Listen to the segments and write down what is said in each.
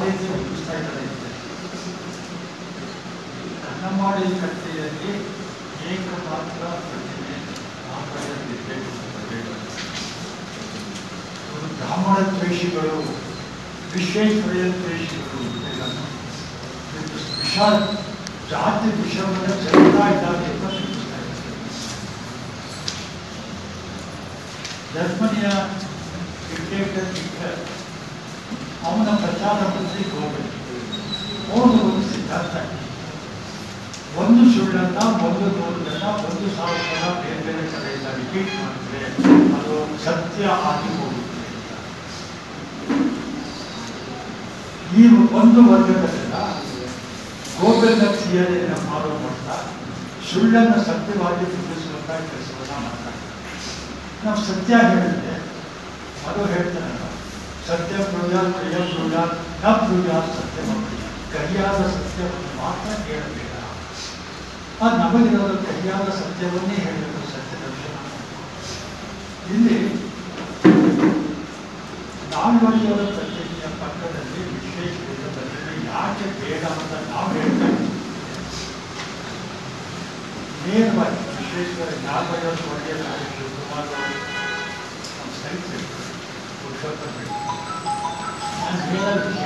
ರೀತಿ ರೂಪಿಸ್ತಾ ಇದ್ದಾರೆ ಕನ್ನಂಬಾಡಿ ಕಟ್ಟೆಯಲ್ಲಿ ಏಕಪಾತ್ರ ಪ್ರತಿಮೆ ಇರಬೇಕು ಇವರು ಬ್ರಾಹ್ಮಣ ದ್ವೇಷಿಗಳು ವಿಶ್ವೇಶ್ವರಯ್ಯ ದ್ವೇಷಿಗಳು ಇದೆಲ್ಲ ವಿಷ ಜಾತಿ ವಿಷವನ್ನು ಚೆಲ್ತಾ ಇದ್ದಾರೆ ಅಂತ ತಿಳಿಸ್ತಾ ಇದ್ದಾರೆ ಜರ್ಮನಿಯ ಕ್ರಿಕೆಟರ್ ಹಿಟ್ಲರ್ ಅವನ ಪ್ರಚಾರ ಮಂತ್ರಿ ಗೋವಿಂದ್ ಅವನು ಒಂದು ಸಿದ್ಧಾಂತ ಒಂದು ಸುಳ್ಳನ್ನ ಒಂದು ನೂರನ್ನ ಒಂದು ಸಾವಿರ ಬೇರೆ ಬೇರೆ ಕಡೆಯಿಂದ ರಿಪೀಟ್ ಮಾಡಿದ್ರೆ ಅದು ಸತ್ಯ ಆಗಿ ಹೋಗುತ್ತೆ ಈ ಒಂದು ವರ್ಗದಲ್ಲ ಗೋವಿಂದ ಥಿಯರಿಯನ್ನು ಫಾಲೋ ಮಾಡ್ತಾ ಸುಳ್ಳನ್ನು ಸತ್ಯವಾಗಿ ತಿಳಿಸುವಂತ ಕೆಲಸವನ್ನ ಮಾಡ್ತಾರೆ ನಾವು ಸತ್ಯ ಹೇಳಿದ್ರೆ ಅದು ಹೇಳ್ತಾನಲ್ಲ ಸತ್ಯ ಬ್ರೂಜ ಪ್ರಿಯ ಬ್ರೂಜ ನ ಬ್ರೂಜ ಸತ್ಯ ಕರಿಯಾದ ಸತ್ಯವನ್ನು ಮಾತ್ರ ಹೇಳಬೇಡ ಅದು ನಮಗಿರೋದು ಕರಿಯಾದ ಸತ್ಯವನ್ನೇ ಹೇಳಬೇಕು ಸತ್ಯ ದರ್ಶನ ಇಲ್ಲಿ ನಾಲ್ವಡಿಯವರ ಪ್ರತಿಮೆಯ ಪಕ್ಕದಲ್ಲಿ ವಿಶ್ವೇಶ್ವರ ಪ್ರತಿಮೆ ಯಾಕೆ ಬೇಡ ಅಂತ ನಾವು ಹೇಳ್ತಾ ಇದ್ದೀವಿ ನೇರವಾಗಿ ವಿಶ್ವೇಶ್ವರ ನಾಲ್ವಡಿಯವರು ಒಳ್ಳೆಯ ಶಿವಕುಮಾರ್ ಅವರು ನಮ್ಮ ಸೈನ್ಸ್ ಪುರುಷೋತ್ತಮ ರೆಡ್ಡಿ. ನಾನು ಹೇಳೋ ವಿಷಯ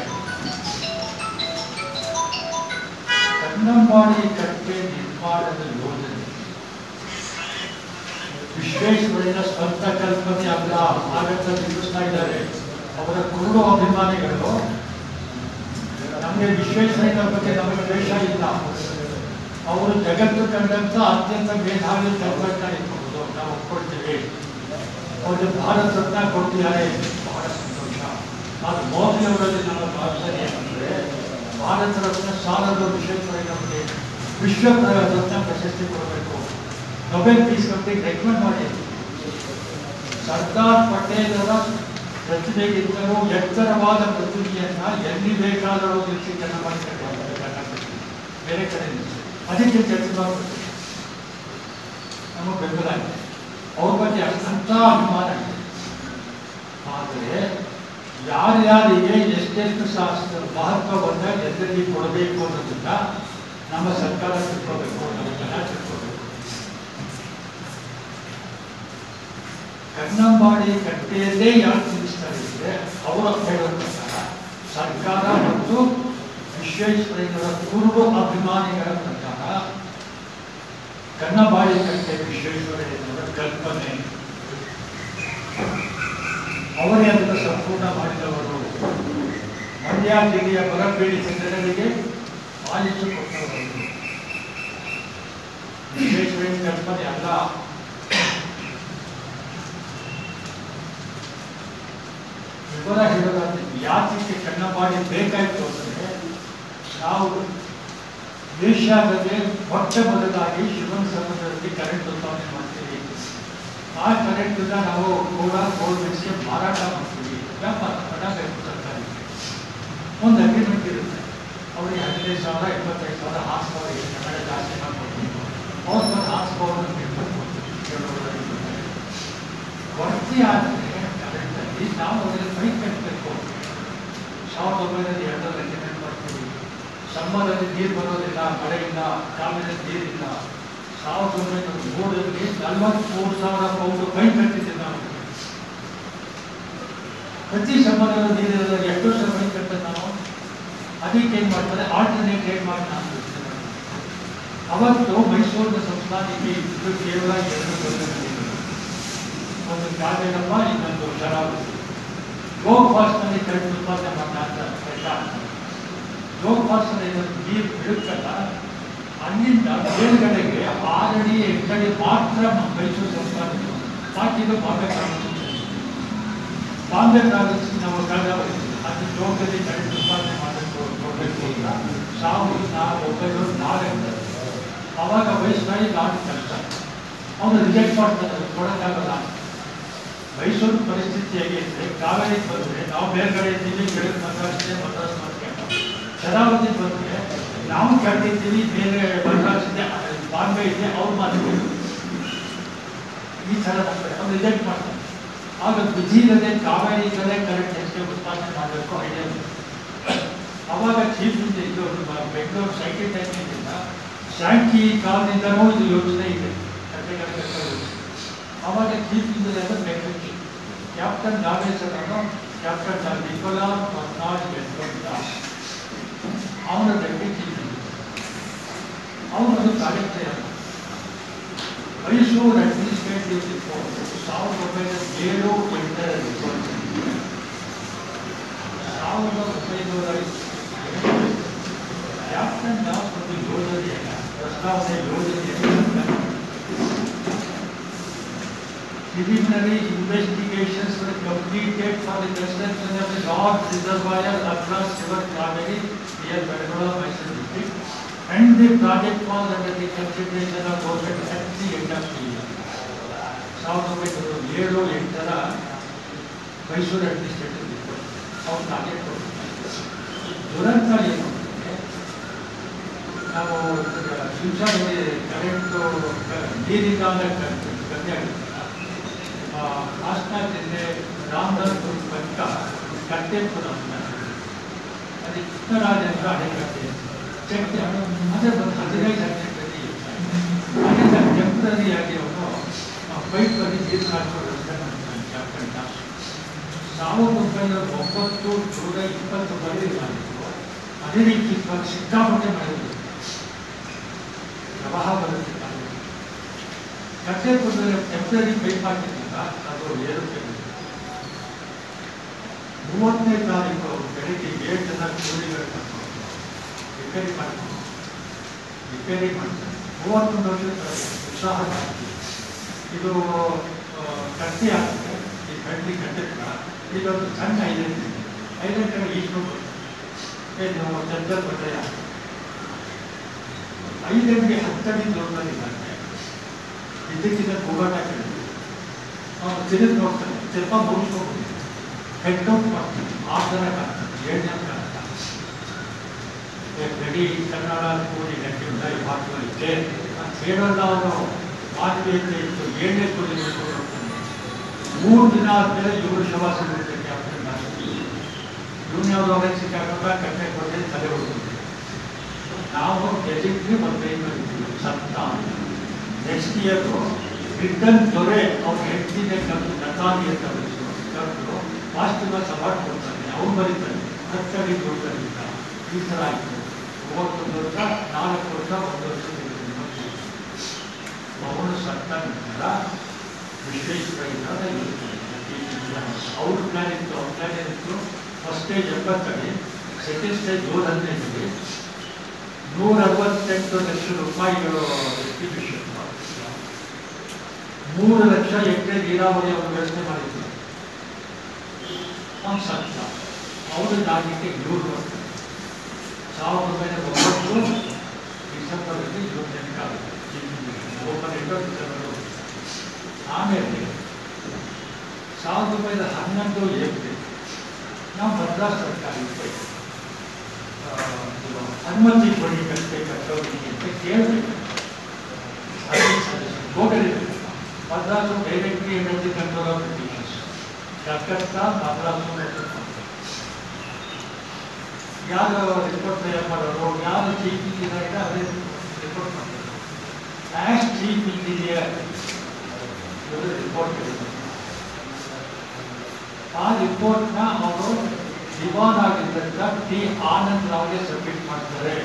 ಕನ್ನಂಬಾಡಿ ಕಟ್ಟೆ ನಿರ್ಮಾಣದ ಯೋಜನೆ ವಿಶ್ವೇಶ್ವರಯ್ಯನ ಸ್ವಂತ ಕಲ್ಪನೆ ಅಲ್ಲ ಆಗತ್ತ ತಿಳಿಸ್ತಾ ಇದ್ದಾರೆ ಅವರ ಕುರುಡು ಅಭಿಮಾನಿಗಳು ನಮಗೆ ವಿಶ್ವೇಶ್ವರಯ್ಯನ ಬಗ್ಗೆ ನಮಗೆ ದ್ವೇಷ ಇಲ್ಲ ಅವರು ಜಗತ್ತು ಕಂಡಂತ ಅತ್ಯಂತ ಮೇಧಾವಿ ತತ್ವಜ್ಞ ಇರ್ಬೋದು ನಾವು ಒಪ್ಕೊಳ್ತೀವಿ ಅವರು ಭಾರತ ರತ್ನ ಕೊಟ್ಟಿದ್ದಾರೆ ಬಹಳ ಸಂತೋಷ ಆದರೆ ಮೋದಿ ಅವರಲ್ಲಿ ನಮ್ಮ ಭಾಷೆ ಏನಂದ್ರೆ ಭಾರತ ರತ್ನ ಸಾಲದ ವಿಶ್ವೇಶ್ವರಯ್ಯ ನಮಗೆ ವಿಶ್ವ ಪ್ರ- ರತ್ನ ಪ್ರಶಸ್ತಿ ಕೊಡಬೇಕು ನೊಬೆಲ್ ಪೀಸ್ ಕಮಿಟಿಗೆ ರೆಕಮೆಂಡ್ ಮಾಡಿ ಸರ್ದಾರ್ ಪಟೇಲರ ಪ್ರತಿಭೆಗಿಂತಲೂ ಎತ್ತರವಾದ ಪ್ರತಿಭೆಯನ್ನ ಎಲ್ಲಿ ಬೇಕಾದರೂ ನಿಲ್ಲಿಸಿ ಜನ ಮಾಡಿದ್ದಾರೆ ಬೇರೆ ಕಡೆ ನಿಲ್ಲಿಸಿ ಅದಕ್ಕೆ ಜಗತ್ತಿನ ನಮ್ಮ ಬೆಂಬಲ ಇದೆ ಅವ್ರ ಬಗ್ಗೆ ಅಂತ ಅಭಿಮಾನ ಇದೆ ಆದರೆ ಯಾರ್ಯಾರಿಗೆ ಎಷ್ಟೆಷ್ಟು ಶಾಸ್ತ್ರ ಮಹತ್ವವನ್ನು ಎಲ್ಲರಿಗೆ ಕೊಡಬೇಕು ಅನ್ನೋದನ್ನ ನಮ್ಮ ಸರ್ಕಾರ ತಿಳ್ಕೋಬೇಕು ನಮ್ಮ ಜನ ತಿಳ್ಕೋಬೇಕು ಕನ್ನಂಬಾಡಿ ಕಟ್ಟೆಯಲ್ಲೇ ಯಾಕೆ ತಿಳಿಸ್ತಾರೆ ಅಂದರೆ ಅವರ ಹೇಳೋ ಪ್ರಕಾರ ಸರ್ಕಾರ ಮತ್ತು ವಿಶ್ವೇಶ್ವರಯ್ಯನವರ ಪೂರ್ವ ಅಭಿಮಾನಿಗಳ ಪ್ರಕಾರ ಕನ್ನಂಬಾಡಿ ಕಟ್ಟೆ ವಿಶ್ವೇಶ್ವರಯ್ಯನವರ ಕಲ್ಪನೆ ಅವರೇ ಅದನ್ನು ಸಂಪೂರ್ಣ ಮಾಡಿದವರು ಮಂಡ್ಯ ಜಿಲ್ಲೆಯ ಬರಪೀಡಿತ ಜನರಿಗೆ ಆಲಿಸು ಕೊಟ್ಟವರು ವಿಶ್ವೇಶ್ವರಯ್ಯನ ಕಲ್ಪನೆ ಅಲ್ಲ ವಿವರ ಹೇಳೋದಾದ್ರೆ ಯಾತಕ್ಕೆ ಕನ್ನಂಬಾಡಿ ಬೇಕಾಯಿತು ಅಂದರೆ ನಾವು ಏಷ್ಯಾದಲ್ಲಿ ಮೊಟ್ಟ ಮೊದಲಾಗಿ ಶಿವನ್ ಸಮುದ್ರದಲ್ಲಿ ಕರೆಂಟ್ ಉತ್ಪಾದನೆ ಮಾಡ್ತೀವಿ ಆ ಕರೆಂಟನ್ನ ನಾವು ಕೂಡ ಗೋಲ್ಮೆಂಟ್ಸ್ಗೆ ಮಾರಾಟ ಮಾಡ್ತೀವಿ ವ್ಯಾಪಾರ ಹಣ ಬೇಕು ಸರ್ಕಾರಕ್ಕೆ ಒಂದು ಅಗ್ರಿಮೆಂಟ್ ಇರುತ್ತೆ ಅವರಿಗೆ ಹದಿನೈದು ಸಾವಿರ ಇಪ್ಪತ್ತೈದು ಸಾವಿರ ಆರು ಸಾವಿರ ಎಷ್ಟು ಕನ್ನಡ ಜಾಸ್ತಿ ಮಾಡ್ಕೊಡ್ತೀವಿ ಅವ್ರು ಬಂದು ಆರು ಸಾವಿರ ವರದಿ ಆದರೆ ಕರೆಂಟಲ್ಲಿ ನಾವು ಅದನ್ನು ಕೈ ಕಟ್ಟಬೇಕು ಸಾವಿರದ ಒಂಬೈನೂರ ಎರಡರಲ್ಲಿ ಅಗ್ರಿಮೆಂಟ್ ಮಾಡ್ತೀವಿ ಸಮ್ಮರಲ್ಲಿ ನೀರು ಬರೋದಿಲ್ಲ ಮಳೆಯಿಂದ ಕಾಲದಲ್ಲಿ ನೀರಿಲ್ಲ ಸಾವಿರದ ಒಂಬೈನೂರ ಮೂರರಲ್ಲಿ ನಲವತ್ಮೂರು ಸಾವಿರ ಪೌಂಡ್ ಕೈ ಕಟ್ಟಿದ್ದೆ ನಾವು ಪ್ರತಿ ಸಮ್ಮರಲ್ಲಿ ನೀರಿಲ್ಲ ಎಷ್ಟು ವರ್ಷ ಕೈ ಕಟ್ಟದ ನಾವು ಅದಕ್ಕೆ ಏನು ಮಾಡ್ತಾರೆ ಆಲ್ಟರ್ನೇಟ್ ಏನ್ ಮಾಡಿ ನಾನು ಹೇಳ್ತೇನೆ. ಅವತ್ತು ಮೈಸೂರಿನ ಸಂಸ್ಥಾನಕ್ಕೆ ಇದು ಕೇವಲ ಎರಡು ದೊಡ್ಡ ಒಂದು ಕಾವೇರಮ್ಮ ಇನ್ನೊಂದು ಶರಾವತಿ ಲೋಕ್ ಫಾಸ್ಟ್ನಲ್ಲಿ ಕರೆಂಟ್ ಉತ್ಪಾದನೆ ಮಾಡ್ತಾ ಲೋಕ್ ಫಾಸ್ಟ್ನಲ್ಲಿ ನೀರು ಬಿಡುತ್ತಲ್ಲ ಅಲ್ಲಿಂದ ಮೇಲ್ಗಡೆಗೆ ಆರಡಿ ಎಂಟಡಿ ಮಾತ್ರ ಮೈಸೂರು ಸಂಸ್ಥಾನ ಬಾಕಿದು ಬಾಂಬೆ ಕಾಂಗ್ರೆಸ್ ಬಾಂಬೆ ಕಾಂಗ್ರೆಸ್ ನಾವು ಕಳೆದ ಅದು ಲೋಕದಲ್ಲಿ ಕರೆಂಟ್ ಉತ್ಪಾದನೆ ಮಾಡಬೇಕು ಕೊಡಬೇಕು ಅಂತ ಸಾವಿರದ ನಾ- ಒಂಬೈನೂರ ನಾಲ್ಕರಲ್ಲಿ ಅವಾಗ ವಯಸ್ಸಾಗಿ ನಾಡು ಕಷ್ಟ ಅವನು ರಿಜೆಕ್ಟ್ ಮಾಡ್ತಾನೆ ಅದು ಕೊಡೋಕ್ಕಾಗಲ್ಲ ಮೈಸೂರು ಪರಿಸ್ಥಿತಿ ಹೇಗಿದ್ರೆ ಕಾವೇರಿ ಬಂದರೆ ನಾವು ಮೇಲ್ಗಡೆ ಇದ್ದೀವಿ ಕೆಳಗೆ ಮದ್ರಾಸಿದೆ ಮದ್ರಾಸ್ ಮಾಡ್ಕೊಂಡು ಶರಾವತಿ ಬಂದರೆ ನಾವು ಕೆಳಗಿದ್ದೀವಿ ಬೇರೆ ಮದ್ರಾಸ್ ಇದೆ ಬಾಂಬೆ ಇದೆ ಅವ್ರು ಮಾಡ್ತೀವಿ ಈ ಥರ ನಮ್ಗೆ ಅವ್ರು ರಿಜೆಕ್ಟ್ ಮಾಡ್ತಾರೆ ಆಗ ವಿಧಿ ಇಲ್ಲದೆ ಕಾವೇರಿಯಿಂದಲೇ ಕರೆಂಟ್ ಹೆಚ್ಚಿಗೆ ಉತ್ಪಾದನೆ ಮಾಡಬೇಕು ಐಡಿಯಾ ಅವಾಗ ಚೀಫ್ ಇದು ಬೆಂಗಳೂರು ಸೈಕಲ್ ಟೈಮಿಂದ ಶಾಂಕಿ ಕಾಲದಿಂದನೂ ಇದು ಯೋಚನೆ ಇದೆ ಕಟ್ಟೆಗಳ ಕಟ್ಟೋದು ಅವಾಗ ಚೀಫ್ ಇಂಜಿನಿಯರ್ ಬೆಂಗಳೂರು ಕ್ಯಾಪ್ಟನ್ ನಾಗೇಶ್ವರನು ಕ್ಯಾಪ್ಟನ್ ನಿಕೋಲಾ ಮರ್ನಾಡ್ ಗೆದ್ಕೊಂಡ ಅವನ ಡೆಪ್ಟಿ ಚೀಫ್ ಅವನದು ಕಾರ್ಯಕ್ರಮ ಮೈಸೂರು ಅಡ್ಮಿನಿಸ್ಟ್ರೇಟಿವ್ ರಿಪೋರ್ಟ್ ಸಾವಿರದ ಒಂಬೈನೂರ ಏಳು ಎಂಟರ ರಿಪೋರ್ಟ್ ಸಾವಿರದ ಒಂಬೈನೂರ ಕ್ಯಾಪ್ಟನ್ ದಾಸ್ ಒಂದು ಯೋಜನೆಯನ್ನ ಪ್ರಸ್ತಾವನೆ ಯೋಜನೆಯನ್ನು preliminary investigations were completed for the construction of the large reservoir across River Kaveri near Bangalore, Mysore district, and the project was under the consideration of government at the end of the year. ಸಾವಿರದ ಒಂಬೈನೂರ ಏಳು ಎಂಟರ Mysuru administrative report ಅವ್ರು target ಕೊಟ್ಟಿದ್ದಾರೆ ದುರಂತ ಏನು ಅಂದರೆ ನಾವು ಶಿವಸಾಗರದಲ್ಲಿ ಕರೆಂಟು ನೀರಿನ ಕಮ್ಮಿ ಆಗುತ್ತೆ ಹಾಸನ ಜಿಲ್ಲೆ ರಾಮದಾಸ್ಪುರ ಪಕ್ಕ ಕಟ್ಟೆಪುರ ಅಂತ ಅದು ಕೃಷ್ಣರಾಜೇಂದ್ರ ಅಣೆಕಟ್ಟೆ ಚೆಕ್ ಅದೇ ಒಂದು ಹದಿನೈದು ಅಣೆಕಟ್ಟೆ ಅಲ್ಲಿಂದ ಟೆಂಪ್ರರಿ ಆಗಿ ಅವನು ಪೈಪಲ್ಲಿ ನೀರು ಹಾಕೋದು ಕ್ಯಾಪ್ಟನ್ ದಾಸ್ ಸಾವಿರದ ಒಂಬೈನೂರ ಒಂಬತ್ತು ಜುಲೈ ಇಪ್ಪತ್ತು ಬರೀ ಮಾಡಿದ್ರು ಅದೇ ರೀತಿ ಸಿಕ್ಕಾಪಟ್ಟೆ ಮಾಡಿದ್ರು ಪ್ರವಾಹ ಬರುತ್ತೆ ಕಟ್ಟೆಪುರದಲ್ಲಿ ಟೆಂಪ್ರರಿ ಪೈಪ್ ಹಾಕಿದ್ದಾಗ ಅದು ಏರುಪೇರು ಮೂವತ್ತನೇ ತಾರೀಕು ಬೆಳಿಗ್ಗೆ ಏಳು ಜನ ಕೂಲಿಗಳು ರಿಪೇರಿ ಮಾಡ್ತಾರೆ ರಿಪೇರಿ ಮಾಡ್ತಾರೆ ಮೂವತ್ತೊಂದು ವರ್ಷದ ಉತ್ಸಾಹ ಜಾಸ್ತಿ. ಇದು ಆ, ಕಟ್ಟಿ ಆಗ್ತದೆ ಈ ಬೆಳ್ಳಿ ಕಟ್ಟಿದ ಇದೊಂದು ಸಣ್ಣ ಐಡೆಂಟಿ ಐಡೆಂಟಿ ಈಸ್ಕೊಂಡು ಏನು ಚಂದರ್ ಬಟ್ಟೆಯ ಐದಡಿಗೆ ಹತ್ತಡಿ ದೂರದಲ್ಲಿದ್ದಾರೆ ಇದ್ದಕ್ಕಿದ್ದ ಹೋರಾಟ ಕೇಳಿದ್ರು ಅವನು ತಿರುಗಿ ನೋಡ್ತಾನೆ ಸ್ವಲ್ಪ ಮುಗಿಸ್ಕೊಂಡು ಹೆಡ್ ಔಟ್ ಮಾಡ್ತಾನೆ ಆ ಥರ ಕಾಣ್ತಾನೆ ಏಳು ಜನ ಕಾಣ್ತಾನೆ ಗಡಿ ಕನ್ನಡ ಕೂಡಿ ಗಂಟೆಯಿಂದ ಇವಾಗ ಇದ್ದೆ ಅಂತ ಹೇಳೋಲ್ಲ ಅವನು ಮಾತುಕತೆ ಇತ್ತು ಏಳನೇ ಕೂಡಿ ನೋಡ್ಕೊಂಡು ಹೋಗ್ತಾನೆ ಮೂರು ದಿನ ಆದಮೇಲೆ ಇವರು ಶವ ಸಿಗುತ್ತೆ ಕ್ಯಾಪ್ಟನ್ ದಾಸ್ತಿ ಇವನು ಯಾವುದೋ ಅವರಿಗೆ ಸಿಕ್ಕಾಕೊಂಡ ಕಟ್ಟೆ ಕೊಟ್ಟೆ ತಲೆ ಹೊಡ್ಕೊಂಡು ನಾವು ಗೆದ್ದಿದ್ದು ಒಂದು ಏನು ಸತ್ತ ನೆಕ್ಸ್ಟ್ ಇಯರ್ ರಿಟರ್ನ್ ದೊರೆ ಅವ್ರ ಹೆಂಡತಿನೇ ಕರೆದು ನತಾನಿ ಅಂತ ವಿಳಿಸು ಕರೆದು ವಾಸ್ತವ ಸವಾಲ್ ಕೊಡ್ತಾನೆ ಅವ್ರು ಬರೀತಾನೆ ಹತ್ತಡಿ ದೊಡ್ಡದಿಲ್ಲ ಈ ಥರ ಆಯಿತು ಮೂವತ್ತೊಂದು ವರ್ಷ ನಾಲ್ಕು ವರ್ಷ ಒಂದು ವರ್ಷ ಅವನು ಸತ್ತ ನಂತರ ವಿಶ್ವೇಶ್ವರಯ್ಯನವರ ಯೋಜನೆ ಅವ್ರ ಪ್ಲಾನ್ ಇತ್ತು ಅವ್ರ ಪ್ಲಾನ್ ಏನಿತ್ತು ಫಸ್ಟ್ ಸ್ಟೇಜ್ ಎಪ್ಪತ್ತಡಿ ಸೆಕೆಂಡ್ ಸ್ಟೇಜ್ ನೂರ ಹದಿನೈದು ನೂರ ಅರವತ್ತೆಂಟು ಲಕ್ಷ ರೂಪಾಯಿಗಳು ಎಸ್ಟಿಮೇಷನ್ ಮೂರು ಲಕ್ಷ ಎಕರೆ ನೀರಾವರಿ ಅವರು ವ್ಯವಸ್ಥೆ ಮಾಡಿದ್ರು ಅವ್ನು ಸತ್ತ ಅವರು ದಾಟಿಗೆ ನೂರು ವರ್ಷ ಸಾವಿರದ ಒಂಬೈನೂರ ಒಂಬತ್ತು ಡಿಸೆಂಬರಲ್ಲಿ ಇಪ್ಪತ್ತೆಂಟಾಗುತ್ತೆ ಓಪನ್ ಎಂಟು ಡಿಸೆಂಬರ್ ಆಮೇಲೆ ಸಾವಿರದ ಒಂಬೈನೂರ ಹನ್ನೊಂದು ಏಪ್ರಿಲ್ ನಾವು ಮದ್ರಾಸ್ ಸರ್ಕಾರ ಇತ್ತು ಅನುಮತಿ ಕೊಡಲಿಕ್ಕೆ ಕಟ್ಟೋರಿಗೆ ಅಂತ ಕೇಳಬೇಕು ಹೋಗಲಿಲ್ಲ Madras directly energy control of Britishers Calcutta Madras ಯಾರು ರಿಪೋರ್ಟ್ ತಯಾರು ಮಾಡೋರು ಯಾರು ಚೀಫ್ ಇಂಜಿನಿಯರ್ ಇದೆ ಅದೇ ರಿಪೋರ್ಟ್ ಮಾಡ್ತಾರೆ ಆ್ಯಸ್ ಚೀಫ್ ಇಂಜಿನಿಯರ್ ಇವರು ರಿಪೋರ್ಟ್ ಆ ರಿಪೋರ್ಟ್ನ ಅವರು ದಿವಾನ್ ಆಗಿದ್ದಂಥ ಟಿ ಆನಂದ್ ರಾವ್ಗೆ ಸಬ್ಮಿಟ್ ಮಾಡ್ತಾರೆ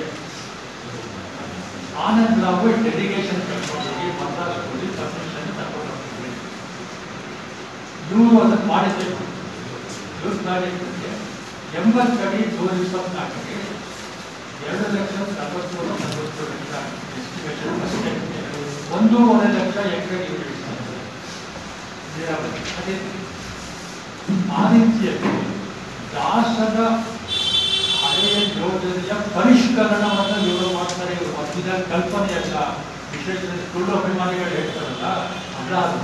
ಆನಂದ್ ರಾವ್ ಡೆಲಿಗೇಷನ್ ಕರ್ಕೊಂಡೋಗಿ ಮದ್ರಾಸ್ ಹೋಗಿ ಪರ್ಮಿಷನ್ ತಗೊಂಡು ಹೋಗ್ತಾರೆ ಇವರು ಅದನ್ನು ಮಾಡಿದ್ದೆ ಇವ್ರ ಕಾರ್ಯಕ್ಕೆ ಎಂಬತ್ತಡಿ ನೂರ ಇಪ್ಪತ್ನಾಲ್ಕಕ್ಕೆ ಎರಡು ಲಕ್ಷ ನಲವತ್ತೇಳು ನಲವತ್ತು ಲಕ್ಷ ಎಸ್ಟಿಮೇಷನ್ ಅಷ್ಟೇ ಒಂದೂವರೆ ಲಕ್ಷ ಎಕರೆ ಇವರು ಇಳಿಸ್ತಾರೆ ನೀರಾವರಿ ಅದೇ ಆ ರೀತಿಯಲ್ಲಿ ದಾಸದ ಹಳೆಯ ಯೋಜನೆಯ ಪರಿಷ್ಕರಣವನ್ನು ಇವರು ಮಾಡ್ತಾರೆ ಇವರು ಮಧ್ಯ ಕಲ್ಪನೆಯಲ್ಲ ವಿಶೇಷ ಸುಳ್ಳು ಅಭಿಮಾನಿಗಳು ಹೇಳ್ತಾರಲ್ಲ ಅಲ್ಲ ಅದು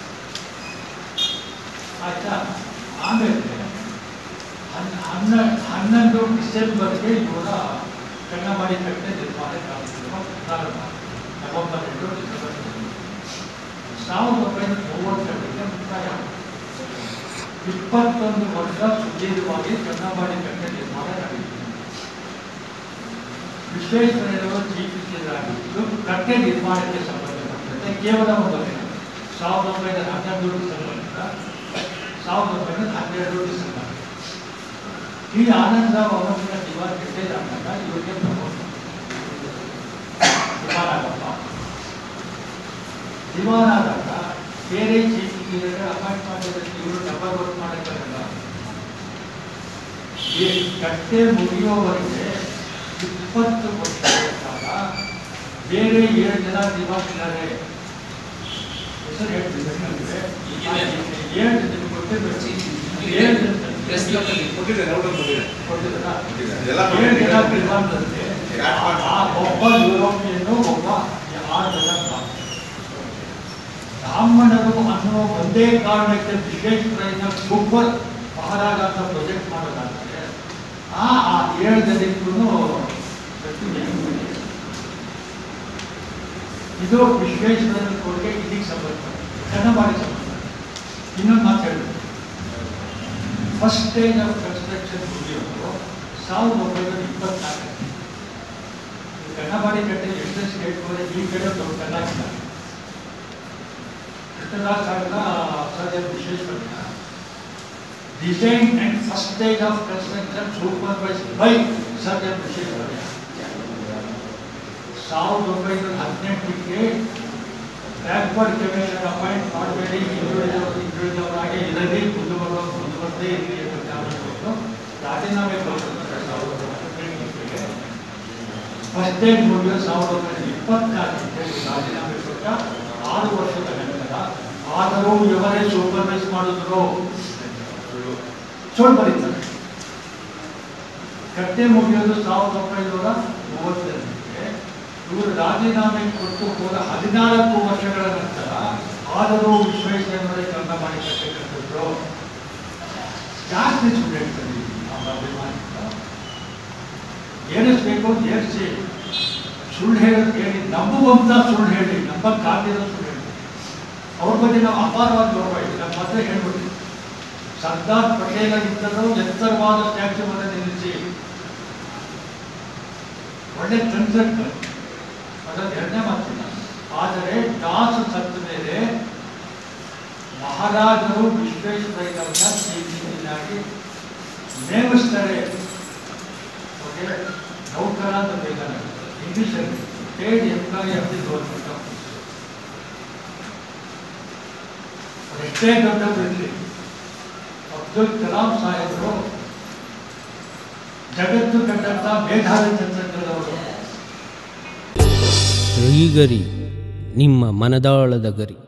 ಆಯ್ತಾ ಆಮೇಲೆ ಹನ್ ಹನ್ನ ಹನ್ನೊಂದು ಡಿಸೆಂಬರ್ಗೆ ಇವರ ಕನ್ನಂಬಾಡಿ ಕಟ್ಟೆ ನಿರ್ಮಾಣ ಕಾರ್ಯಕ್ರಮ ಪ್ರಾರಂಭ ನವೆಂಬರ್ ಎಂಟು ಡಿಸೆಂಬರ್ ಸಾವಿರದ ಒಂಬೈನೂರ ಮೂವತ್ತೆರಡಕ್ಕೆ ಮುಕ್ತಾಯ ಇಪ್ಪತ್ತೊಂದು ವರ್ಷ ಸುದೀರ್ಘವಾಗಿ ಕನ್ನಂಬಾಡಿ ಕಟ್ಟೆ ನಿರ್ಮಾಣ ನಡೆಯಿತು ವಿಶ್ವೇಶ್ವರಯ್ಯನವರು ಚೀಫ್ ಮಿನಿಸ್ಟರ್ ಆಗಿದ್ದು ಕಟ್ಟೆ ನಿರ್ಮಾಣಕ್ಕೆ ಸಂಬಂಧಪಟ್ಟಂತೆ ಕೇವಲ ಒಂದು ವರ್ಷ ಸಾವಿರದ ಒಂಬೈನೂರ ಹನ್ನೆರಡು ಡಿಸೆಂಬರ್ನಿಂದ ಸಾವಿರದ ಒಂಬೈನೂರ ಹನ್ನೆರಡು ಡಿಸೆಂಬರ್ ಈ ಆನಂದರಾವ್ ಅವರನ್ನ ದಿವಾನ್ ಕೆಟ್ಟೇದಾದಾಗ ಇವರಿಗೆ ಪ್ರಮೋಟ್ ದಿವಾನ್ ಆಗಪ್ಪ ದಿವಾನ್ ಆದಾಗ ಬೇರೆ ಚೀಫ್ ಇಂಜಿನಿಯರ್ ಅಪಾಯಿಂಟ್ ಮಾಡಿದ್ದಕ್ಕೆ ಇವರು ಡಬಲ್ ವರ್ಕ್ ಮಾಡೋಕ್ಕಾಗಲ್ಲ ಈ ಕಟ್ಟೆ ಮುಗಿಯುವವರೆಗೆ ಇಪ್ಪತ್ತು ವರ್ಷಗಳ ಕಾಲ ಬೇರೆ ಏಳು ಜನ ದಿವಾನ್ಗಳಿದ್ದಾರೆ ಹೆಸರು ಹೇಳ್ತಿದ್ದಾರೆ ನಮಗೆ ಏಳು ಜನ ಕೊಟ್ಟಿರ್ಬೇಕು ಏಳು ಜನ ಪ್ರೆಸ್ ಕ್ಲಬ್ನಲ್ಲಿ ಕೊಟ್ಟಿದ್ದಾರೆ ಔಟ್ ಕೊಟ್ಟಿದ್ದಾರೆ ಕೊಟ್ಟಿದ್ದಾರಾ? ಎಲ್ಲ ಏಳು ಜನ ದಿವಾನ್ಗಳಿರುತ್ತೆ. ಆ ಒಬ್ಬ ಯುರೋಪಿಯನ್ನು ಒಬ್ಬ ಆರು ಜನ ಬ್ರಾಹ್ಮಣರು. ಬ್ರಾಹ್ಮಣರು ಅನ್ನೋ ಒಂದೇ ಕಾರಣಕ್ಕೆ ವಿಶ್ವೇಶ್ವರಯ್ಯನ ಸೂಪರ್ ಮಹಾರಾಜ ಅಂತ ಪ್ರೊಜೆಕ್ಟ್ ಮಾಡೋದಾದ್ರೆ ಆ ಆ ಏಳು ಜನಕ್ಕೂ ಇದು ವಿಶ್ವೇಶ್ವರಯ್ಯನ ಕೊಡುಗೆ ಇದಕ್ಕೆ ಸಂಬಂಧ ಕನ್ನಂಬಾಡಿಗೆ ಸಂಬಂಧ ಇನ್ನೊಂದು ಮಾತು ಹೇಳಿದ್ರು ಫಸ್ಟ್ ಸ್ಟೇಜ್ ಆಫ್ ಕನ್ಸ್ಟ್ರಕ್ಷನ್ ಮುಗಿಯೋದು ಸಾವಿರದ ಒಂಬೈನೂರ ಇಪ್ಪತ್ನಾಲ್ಕು ಕನ್ನಂಬಾಡಿ ಕಟ್ಟೆ ಎಷ್ಟೇ ಸ್ಟೇಟ್ ಹೋದರೆ ಈ ಕಡೆ ದೊಡ್ಡ Karnataka Krishnadas Sagara sir Visvesvaraya design and first stage of construction supervise by sir M Visvesvaraya ಸಾವಿರದ ಒಂಬೈನೂರ ಹದಿನೆಂಟಕ್ಕೆ ಬ್ಯಾಕ್ವರ್ಡ್ ಕಮಿಷನ್ ಅಪಾಯಿಂಟ್ ಮಾಡಬೇಡಿ ಹಿಂದುಳಿದವರು ಹಿಂದುಳಿದವರಾಗಿ ಇರಲಿ ಮುಂದುವರುವ ಮುಂದುವರದೇ ಇರಲಿ ಅಂತ ಕಾರಣ ಕೊಟ್ಟು ರಾಜೀನಾಮೆ ಕೊಟ್ಟಿದ್ದಾರೆ ಸಾವಿರದ ಒಂಬೈನೂರ ಹದಿನೆಂಟಕ್ಕೆ ಫಸ್ಟ್ ಡೇಟ್ ಮುಗಿಯೋ ಸಾವಿರದ ಒಂಬೈನೂರ ಇಪ್ಪತ್ನಾಲ್ಕಕ್ಕೆ ರಾಜೀನಾಮೆ ಕೊಟ್ಟ ಆರು ವರ್ಷದ ನಂತರ ಆದರೂ ಇವರೇ ಸೂಪರ್ವೈಸ್ ಮಾಡಿದ್ರು ಸುಳ್ಳು ಬರೀತಾರೆ ಕಟ್ಟೆ ಮುಗಿಯೋದು ಸಾವಿರದ ಒಂಬೈನೂರ ಮೂವತ್ತರಲ್ಲಿ ಇವರು ರಾಜೀನಾಮೆ ಕೊಟ್ಟು ಹೋದ ಹದಿನಾಲ್ಕು ವರ್ಷಗಳ ನಂತರ ಆದರೂ ವಿಶ್ವೇಶ್ವರಯ್ಯ ಕೆಲಸ ಮಾಡಿ ಕಟ್ಟೆ ಕಟ್ಟಿದ್ರು ಯಾಕೆ ಸುಳ್ಳು ಹೇಳ್ತಾರೆ ನಮ್ಮ ಅಭಿಮಾನಿಗಳು ಏನಿಸ್ಬೇಕು ಅಂತ ಏರಿಸಿ ಸುಳ್ಳು ಹೇಳೋದು ಹೇಳಿ ನಂಬುವಂತ ಸುಳ್ಳು ಹೇಳಿ ನಂಬಕ್ಕಾಗಿರೋ ಸುಳ್ಳು ಹೇಳಿ ಅವ್ರ ಬಗ್ಗೆ ನಾವು ಅಪಾರವಾದ ಗೌರವ ಇದೆ ನಮ್ಮ ಮತ್ತೆ ಹೇಳ್ಬಿಡ್ತೀವಿ ಸರ್ದಾರ್ ಪಟೇಲ ಇದ್ದರೂ ಎತ್ತರವಾದ ಸ್ಟ್ಯಾಚ್ಯೂವನ್ನು ನಿಲ್ಲಿಸಿ ಒಳ್ಳೆ ಕನ್ಸೆಪ್ಟ್ ಅದನ್ನು ಎರಡನೇ ಮಾತಿಲ್ಲ ಆದರೆ ದಾಸ ಸತ್ತ ಮೇಲೆ ಮಹಾರಾಜರು ವಿಶ್ವೇಶ್ವರಯ್ಯನವರನ್ನ ಚೀಫ್ ಇಂಜಿನಿಯರಾಗಿ ನೇಮಿಸ್ತಾರೆ ಓಕೆ ನೌಕರ ಅಂತ ಬೇಕಾದ್ರೆ ಇಂಗ್ಲಿಷಲ್ಲಿ paid employee of the government of ಎಷ್ಟೇ ದೊಡ್ಡವರಿರಲಿ ಅಬ್ದುಲ್ ಕಲಾಂ ಸಾಹೇಬರು ಜಗತ್ತು ಕಂಡಂತ ಮೇಧಾವಿ ಚಂದ್ರಕರವರು ಶ್ರೀಗರಿ ನಿಮ್ಮ ಮನದಾಳದ ಗರಿ